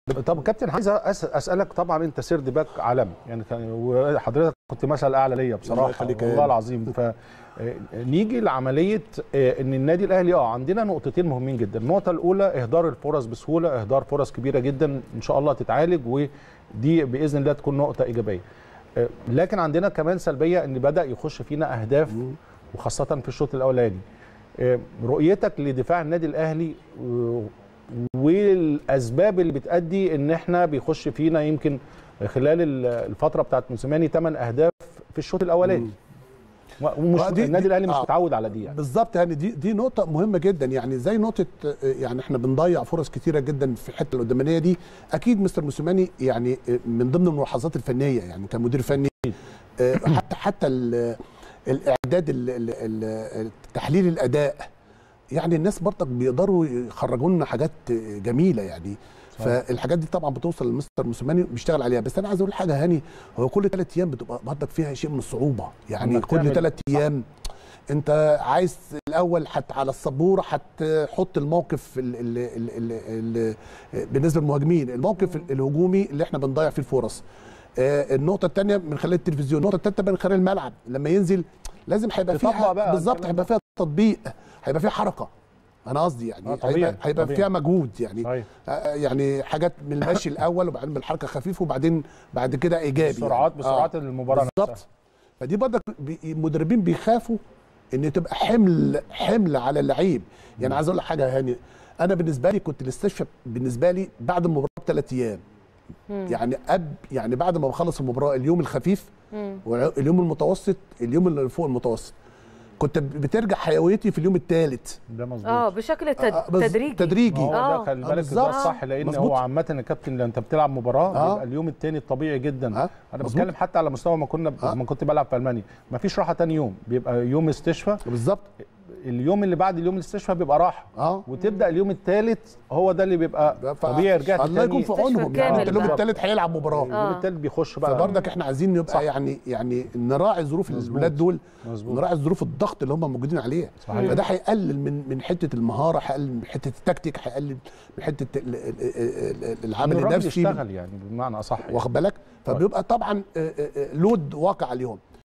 طب كابتن عايز أس- اسالك طبعا انت سيرد باك عالمي يعني كان وحضرتك كنت مثل اعلى ليا الله بصراحه يخليك يا والله هاني. العظيم ف آه، نيجي لعمليه آه، ان النادي الاهلي اه عندنا نقطتين مهمين جدا النقطه الاولى اهدار الفرص بسهوله اهدار فرص كبيره جدا ان شاء الله تتعالج ودي باذن الله تكون نقطه ايجابيه آه، لكن عندنا كمان سلبيه ان بدا يخش فينا اهداف وخاصه في الشوط الاولاني آه، رؤيتك لدفاع النادي الاهلي آه، والاسباب اللي بتادي ان احنا بيخش فينا يمكن خلال ال- الفتره بتاعت موسيماني 8 اهداف في الشوط الاولاني ومش آه، دي- النادي دي- الاهلي مش آه. متعود على دي يعني بالظبط يعني دي دي نقطة مهمة جدا يعني زي نقطة آه، يعني احنا بنضيع فرص كتيرة جدا في الحتة القدامانية دي أكيد مستر موسيماني يعني آه، من ضمن الملاحظات الفنية يعني كمدير فني آه، حتى حتى ال- الإعداد ال- ال- ال- تحليل الأداء يعني الناس برضك بيقدروا يخرجوا لنا حاجات آه، جميلة يعني فالحاجات دي طبعا بتوصل لمستر موسيماني بيشتغل عليها بس انا عايز اقول حاجه هاني هو كل ثلاث ايام بتبقى برضك فيها شيء من الصعوبه يعني إنك كل تعمل- ثلاث ايام انت عايز الاول حت على السبوره هتحط الموقف ال ال ال ال ال بالنسبه للمهاجمين الموقف ال- الهجومي اللي احنا بنضيع فيه الفرص آه، النقطه الثانيه من خلال التلفزيون النقطه الثالثه من خلال الملعب لما ينزل لازم هيبقى تطبق فيها بقى بالظبط الكلام هيبقى فيها تطبيق هيبقى فيها حركه انا قصدي يعني آه، طبيعي، هيبقى, هيبقى طبيعي. فيها مجهود يعني صحيح. آه، يعني حاجات من المشي الاول وبعدين بالحركه خفيف وبعدين بعد كده ايجابي بسرعات يعني. بسرعات المباراه نفسها. بالظبط فدي برضك بي- المدربين بيخافوا ان تبقى حمل حمل على اللعيب يعني عايز اقول لك حاجه يا هاني انا بالنسبه لي كنت الاستشفاء بالنسبه لي بعد المباراه بثلاث ايام يعني أب يعني بعد ما بخلص المباراه اليوم الخفيف واليوم المتوسط اليوم اللي فوق المتوسط كنت بترجع حيويتي في اليوم الثالث ده مظبوط اه بشكل تد... آه، بس- تدريجي تدريجي. ما هو آه. ده خلي آه، بالك ده بالظبط. الصح لان مظبوط. هو عامه الكابتن لما انت بتلعب مباراه آه. بيبقى اليوم الثاني الطبيعي جدا آه، انا مظبوط. بتكلم حتى على مستوى ما كنا آه. ما كنت بلعب في المانيا ما فيش راحه تاني يوم بيبقى يوم استشفاء بالظبط اليوم اللي بعد اليوم الاستشفاء بيبقى راحه اه وتبدا اليوم الثالث هو ده اللي بيبقى ف- طبيعي رجعت الله يكون في استشفاء عونهم يعني كامل انت اليوم بقى. الثالث هيلعب مباراه اليوم الثالث بيخش بقى فبرضك احنا عايزين نبقى صح. يعني يعني نراعي ظروف مظبوط. الولاد دول مظبوط. نراعي ظروف الضغط اللي هم موجودين عليه صحيح. فده هيقلل من من حته المهاره هيقلل من حته التكتيك هيقلل من حته ال- ال- ال- ال- العامل إن الراجل النفسي يشتغل يعني بمعنى اصح يعني. واخد بالك فبيبقى طبعا آه، آه، آه، لود واقع عليهم